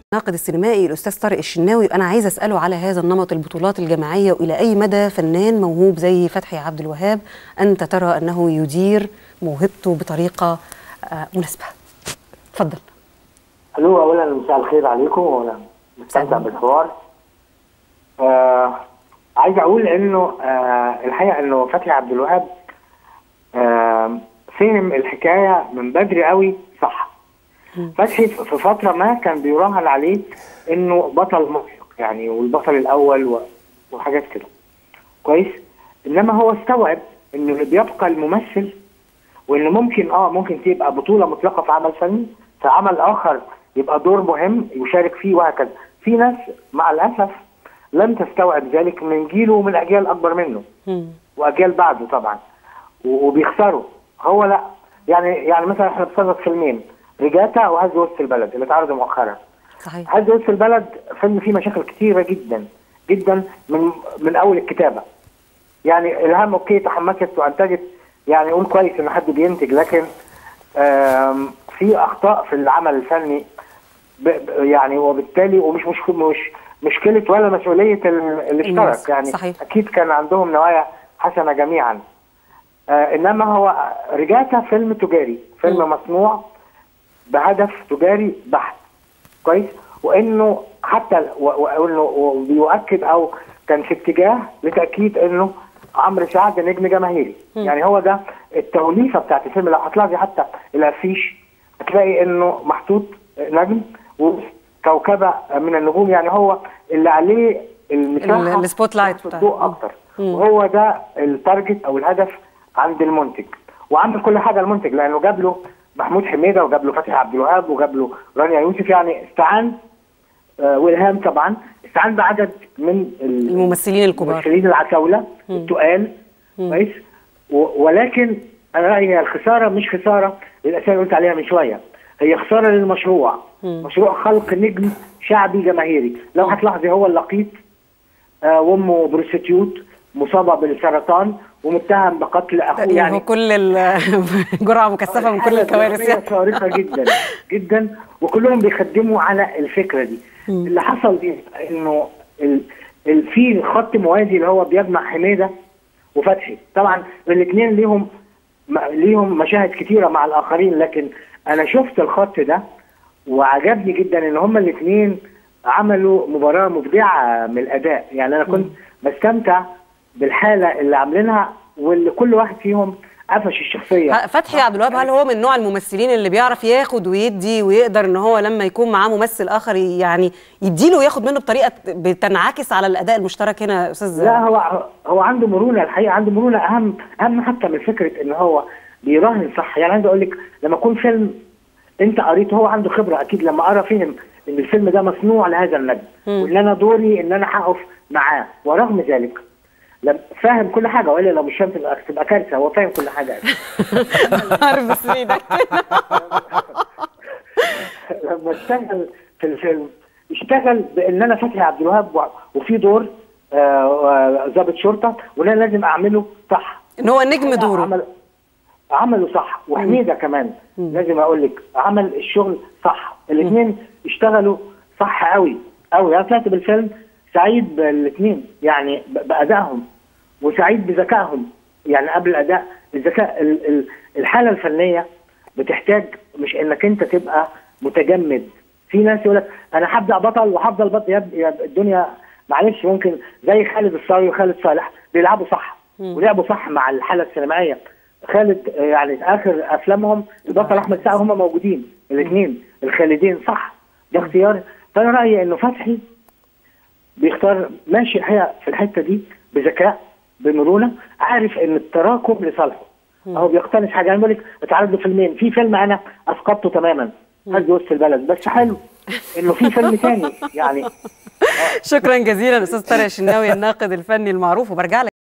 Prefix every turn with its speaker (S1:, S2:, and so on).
S1: الناقد السينمائي الاستاذ طارق الشناوي انا عايزه اساله على هذا النمط البطولات الجماعيه والى اي مدى فنان موهوب زي فتحي عبد الوهاب انت ترى انه يدير موهبته بطريقه آه، مناسبه اتفضل
S2: الو اولا مساء الخير عليكم وانا مستمتع بالحوار آه عايز اقول انه آه الحقيقه انه فتحي عبد الوهاب آه فهم الحكايه من بدري قوي صح فتحي في فتره ما كان بيراهن عليه انه بطل مطلق يعني والبطل الاول و- وحاجات كده كويس انما هو استوعب انه اللي بيبقى الممثل وان ممكن اه ممكن تبقى بطوله مطلقه في عمل فني في عمل اخر يبقى دور مهم يشارك فيه وهكذا في ناس مع الاسف لم تستوعب ذلك من جيله ومن اجيال اكبر منه
S1: مم.
S2: واجيال بعده طبعا و- وبيخسروا هو لا يعني يعني مثلا احنا بصدد فيلمين رجاتا وهز وسط البلد اللي اتعرضوا مؤخرا
S1: صحيح
S2: هز وسط البلد فيلم فيه مشاكل كتيره جدا جدا من من اول الكتابه يعني الهام اوكي تحمست وانتجت يعني قول كويس ان حد بينتج لكن آم، في اخطاء في العمل الفني ب- ب- يعني وبالتالي ومش مش مش مشكله ولا مسؤوليه ال- اللي
S1: الناس،
S2: اشترك يعني
S1: صحيح.
S2: اكيد كان عندهم نوايا حسنه جميعا آه انما هو رجاتا فيلم تجاري فيلم
S1: مم.
S2: مصنوع بهدف تجاري بحت كويس وانه حتى و- و- وانه بيؤكد او كان في اتجاه لتاكيد انه عمرو سعد نجم جماهيري
S1: مم.
S2: يعني هو ده التوليفه بتاعت الفيلم لو هتلاحظي حتى الافيش هتلاقي انه محطوط نجم وكوكبه من النجوم يعني هو اللي عليه المساحه
S1: ال- السبوت لايت
S2: ياخد
S1: بتاع-
S2: الضوء اكتر
S1: مم.
S2: وهو ده التارجت او الهدف عند المنتج وعند كل حاجه المنتج لانه جاب له محمود حميده وجاب له فتحي عبد الوهاب وجاب له رانيا يوسف يعني استعان آه والهام طبعا استعان بعدد من ال-
S1: الممثلين الكبار
S2: الممثلين العتاوله
S1: مم.
S2: التقال
S1: مم.
S2: كويس و- ولكن انا رايي هي الخساره مش خساره للاسئله اللي قلت عليها من شويه هي خساره للمشروع
S1: مم.
S2: مشروع خلق نجم شعبي جماهيري لو هتلاحظي هو اللقيط آه وامه بروستيوت مصابه بالسرطان ومتهم بقتل اخوه
S1: يعني
S2: يعني
S1: هو كل ال- جرعه مكثفه من كل
S2: حالة
S1: الكوارث
S2: درامية
S1: يعني.
S2: صارخه جدا جدا وكلهم بيخدموا على الفكره دي
S1: مم.
S2: اللي حصل دي انه ال... ال... في خط موازي اللي هو بيجمع حميده وفتحي طبعا الاثنين ليهم م... ليهم مشاهد كتيره مع الاخرين لكن انا شفت الخط ده وعجبني جدا ان هما الاثنين عملوا مباراه مبدعه من الاداء يعني انا كنت بستمتع بالحاله اللي عاملينها واللي كل واحد فيهم قفش الشخصيه
S1: ه- فتحي عبد الوهاب هل هو من نوع الممثلين اللي بيعرف ياخد ويدي ويقدر ان هو لما يكون معاه ممثل اخر يعني يديله وياخد منه بطريقه بتنعكس على الاداء المشترك هنا يا استاذ
S2: لا هو هو عنده مرونه الحقيقه عنده مرونه اهم اهم حتى من فكره ان هو بيراهن صح يعني عايز اقول لك لما يكون فيلم انت قريته هو عنده خبره اكيد لما قرا فهم ان الفيلم ده مصنوع لهذا النجم
S1: مم.
S2: وان انا دوري ان انا هقف معاه ورغم ذلك لم فاهم كل حاجه والا لو مش فاهم تبقى تبقى كارثه هو فاهم كل حاجه
S1: عارف بس ايدك
S2: لما اشتغل في الفيلم اشتغل بان انا فتحي عبد الوهاب و- وفي دور آه، آه، ضابط شرطه وانا لازم اعمله صح
S1: ان هو نجم دوره
S2: عمل عمله صح وحميده كمان لازم اقول لك عمل الشغل صح الاثنين اشتغلوا صح قوي قوي انا طلعت بالفيلم سعيد بالاثنين يعني ب- بادائهم وسعيد بذكائهم يعني قبل الاداء الذكاء ال- ال- الحاله الفنيه بتحتاج مش انك انت تبقى متجمد في ناس يقول لك انا هبدا بطل وهفضل بطل يا يا الدنيا معلش ممكن زي خالد الصاوي وخالد صالح بيلعبوا صح ولعبوا صح مع الحاله السينمائيه خالد آه، يعني اخر افلامهم البطل احمد سعد هم موجودين الاثنين الخالدين صح ده اختيار فانا رايي انه فتحي بيختار ماشي الحقيقه في الحته دي بذكاء بمرونه عارف ان التراكم لصالحه هو بيقتنص حاجه انا بقول لك اتعرض له فيلمين في فيلم انا اسقطته تماما هز وسط البلد بس حلو انه في فيلم تاني يعني
S1: شكرا جزيلا استاذ طارق الشناوي الناقد الفني المعروف وبرجع لك